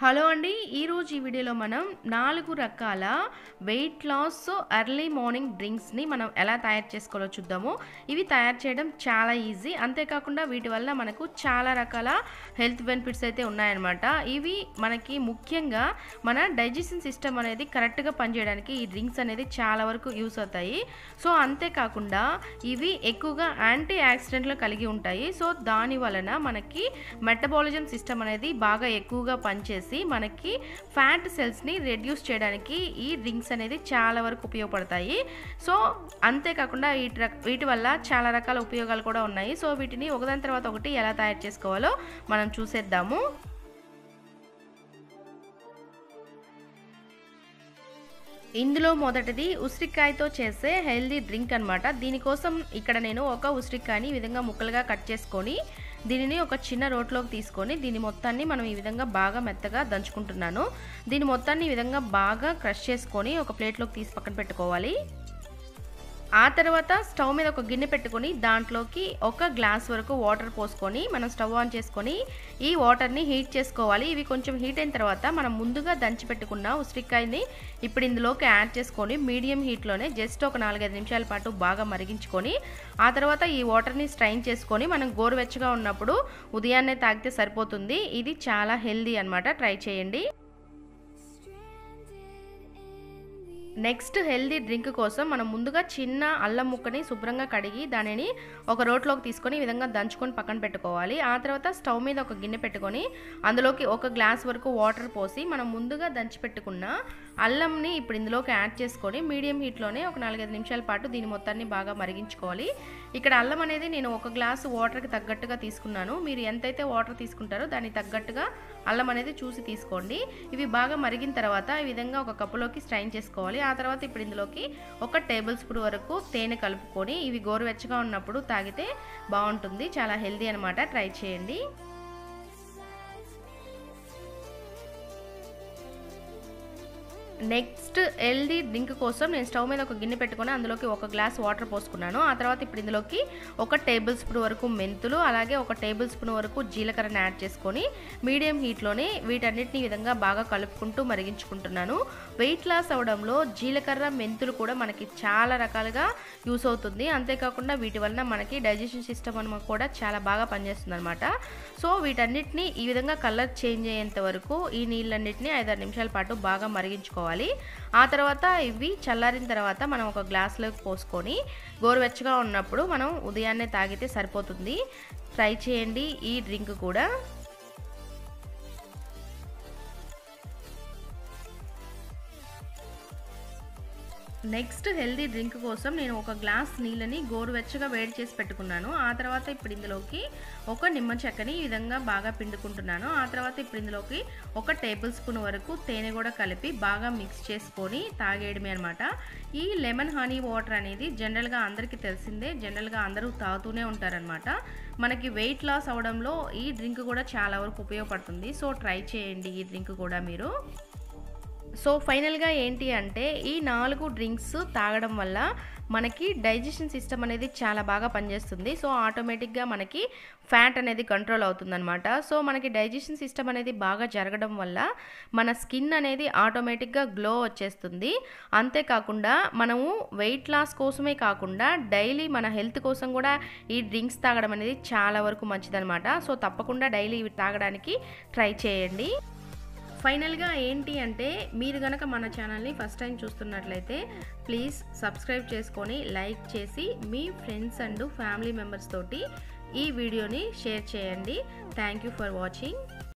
hello అండి ఈరోజు ఈ వీడియోలో మనం నాలుగు రకాల వెయిట్ లాస్ ఎర్లీ మార్నింగ్ డ్రింక్స్ని మనం ఎలా తయారు చేసుకోవాలో చూద్దాము ఇవి తయారు చేయడం చాలా ఈజీ అంతేకాకుండా వీటి వల్ల మనకు చాలా రకాల హెల్త్ బెనిఫిట్స్ అయితే ఉన్నాయన్నమాట ఇవి మనకి ముఖ్యంగా మన డైజెషన్ సిస్టమ్ అనేది కరెక్ట్గా పనిచేయడానికి ఈ డ్రింక్స్ అనేది చాలా వరకు యూస్ అవుతాయి సో అంతేకాకుండా ఇవి ఎక్కువగా యాంటీ యాక్సిడెంట్లు కలిగి ఉంటాయి సో దాని వలన మనకి మెటబాలిజం సిస్టమ్ అనేది బాగా ఎక్కువగా పనిచేసి మనకి ఫ్యాట్ సెల్స్ని రెడ్యూస్ చేయడానికి ఈ డ్రింక్స్ అనేది చాలా వరకు ఉపయోగపడతాయి సో అంతేకాకుండా వీటి రక- వీటి వల్ల చాలా రకాల ఉపయోగాలు కూడా ఉన్నాయి సో వీటిని ఒకదాని తర్వాత ఒకటి ఎలా తయారు చేసుకోవాలో మనం చూసేద్దాము ఇందులో మొదటిది ఉసిరికాయతో చేసే హెల్దీ డ్రింక్ అనమాట దీనికోసం ఇక్కడ నేను ఒక ఉసిరికాయని ఈ విధంగా ముక్కలుగా కట్ చేసుకొని దీనిని ఒక చిన్న రోట్లోకి తీసుకొని దీని మొత్తాన్ని మనం ఈ విధంగా బాగా మెత్తగా దంచుకుంటున్నాను దీని మొత్తాన్ని ఈ విధంగా బాగా క్రష్ చేసుకొని ఒక ప్లేట్లోకి తీసి పక్కన పెట్టుకోవాలి ఆ తర్వాత స్టవ్ మీద ఒక గిన్నె పెట్టుకొని దాంట్లోకి ఒక గ్లాస్ వరకు వాటర్ పోసుకొని మనం స్టవ్ ఆన్ చేసుకొని ఈ వాటర్ని హీట్ చేసుకోవాలి ఇవి కొంచెం హీట్ అయిన తర్వాత మనం ముందుగా దంచి పెట్టుకున్న ఉసిరికాయని ఇప్పుడు ఇందులోకి యాడ్ చేసుకొని మీడియం హీట్లోనే జస్ట్ ఒక నాలుగైదు నిమిషాల పాటు బాగా మరిగించుకొని ఆ తర్వాత ఈ వాటర్ని స్ట్రైన్ చేసుకొని మనం గోరువెచ్చగా ఉన్నప్పుడు ఉదయాన్నే తాగితే సరిపోతుంది ఇది చాలా హెల్దీ అనమాట ట్రై చేయండి నెక్స్ట్ హెల్దీ డ్రింక్ కోసం మనం ముందుగా చిన్న అల్లం ముక్కని శుభ్రంగా కడిగి దానిని ఒక రోట్లోకి తీసుకొని ఈ విధంగా దంచుకొని పక్కన పెట్టుకోవాలి ఆ తర్వాత స్టవ్ మీద ఒక గిన్నె పెట్టుకొని అందులోకి ఒక గ్లాస్ వరకు వాటర్ పోసి మనం ముందుగా దంచి పెట్టుకున్న అల్లంని ఇప్పుడు ఇందులోకి యాడ్ చేసుకొని మీడియం హీట్లోనే ఒక నాలుగైదు నిమిషాల పాటు దీని మొత్తాన్ని బాగా మరిగించుకోవాలి ఇక్కడ అల్లం అనేది నేను ఒక గ్లాసు వాటర్కి తగ్గట్టుగా తీసుకున్నాను మీరు ఎంతైతే వాటర్ తీసుకుంటారో దానికి తగ్గట్టుగా అల్లం అనేది చూసి తీసుకోండి ఇవి బాగా మరిగిన తర్వాత ఈ విధంగా ఒక కప్పులోకి స్ట్రైన్ చేసుకోవాలి ఆ తర్వాత ఇప్పుడు ఇందులోకి ఒక టేబుల్ స్పూన్ వరకు తేనె కలుపుకొని ఇవి గోరువెచ్చగా ఉన్నప్పుడు తాగితే బాగుంటుంది చాలా హెల్దీ అనమాట ట్రై చేయండి నెక్స్ట్ హెల్దీ డ్రింక్ కోసం నేను స్టవ్ మీద ఒక గిన్నె పెట్టుకొని అందులోకి ఒక గ్లాస్ వాటర్ పోసుకున్నాను ఆ తర్వాత ఇప్పుడు ఇందులోకి ఒక టేబుల్ స్పూన్ వరకు మెంతులు అలాగే ఒక టేబుల్ స్పూన్ వరకు జీలకర్రని యాడ్ చేసుకొని మీడియం హీట్లోనే వీటన్నిటిని ఈ విధంగా బాగా కలుపుకుంటూ మరిగించుకుంటున్నాను వెయిట్ లాస్ అవడంలో జీలకర్ర మెంతులు కూడా మనకి చాలా రకాలుగా యూస్ అవుతుంది అంతేకాకుండా వీటి వలన మనకి డైజెషన్ సిస్టమ్ అని కూడా చాలా బాగా పనిచేస్తుంది అనమాట సో వీటన్నిటిని ఈ విధంగా కలర్ చేంజ్ అయ్యేంత వరకు ఈ నీళ్ళన్నిటిని ఐదారు నిమిషాల పాటు బాగా మరిగించుకోవాలి ఆ తర్వాత ఇవి చల్లారిన తర్వాత మనం ఒక గ్లాస్లోకి పోసుకొని గోరువెచ్చగా ఉన్నప్పుడు మనం ఉదయాన్నే తాగితే సరిపోతుంది ట్రై చేయండి ఈ డ్రింక్ కూడా నెక్స్ట్ హెల్దీ డ్రింక్ కోసం నేను ఒక గ్లాస్ నీళ్ళని గోరువెచ్చగా వేడి చేసి పెట్టుకున్నాను ఆ తర్వాత ఇప్పుడు ఇందులోకి ఒక నిమ్మ చెక్కని ఈ విధంగా బాగా పిండుకుంటున్నాను ఆ తర్వాత ఇప్పుడు ఇందులోకి ఒక టేబుల్ స్పూన్ వరకు తేనె కూడా కలిపి బాగా మిక్స్ చేసుకొని తాగేయడమే అనమాట ఈ లెమన్ హనీ వాటర్ అనేది జనరల్గా అందరికీ తెలిసిందే జనరల్గా అందరూ తాగుతూనే ఉంటారనమాట మనకి వెయిట్ లాస్ అవడంలో ఈ డ్రింక్ కూడా చాలా వరకు ఉపయోగపడుతుంది సో ట్రై చేయండి ఈ డ్రింక్ కూడా మీరు సో ఫైనల్గా ఏంటి అంటే ఈ నాలుగు డ్రింక్స్ తాగడం వల్ల మనకి డైజెషన్ సిస్టమ్ అనేది చాలా బాగా పనిచేస్తుంది సో ఆటోమేటిక్గా మనకి ఫ్యాట్ అనేది కంట్రోల్ అవుతుందన్నమాట సో మనకి డైజెషన్ సిస్టమ్ అనేది బాగా జరగడం వల్ల మన స్కిన్ అనేది ఆటోమేటిక్గా గ్లో వచ్చేస్తుంది అంతేకాకుండా మనము వెయిట్ లాస్ కోసమే కాకుండా డైలీ మన హెల్త్ కోసం కూడా ఈ డ్రింక్స్ తాగడం అనేది చాలా వరకు మంచిదన్నమాట సో తప్పకుండా డైలీ ఇవి తాగడానికి ట్రై చేయండి ఫైనల్గా ఏంటి అంటే మీరు కనుక మన ఛానల్ని ఫస్ట్ టైం చూస్తున్నట్లయితే ప్లీజ్ సబ్స్క్రైబ్ చేసుకొని లైక్ చేసి మీ ఫ్రెండ్స్ అండ్ ఫ్యామిలీ మెంబర్స్ తోటి ఈ వీడియోని షేర్ చేయండి థ్యాంక్ యూ ఫర్ వాచింగ్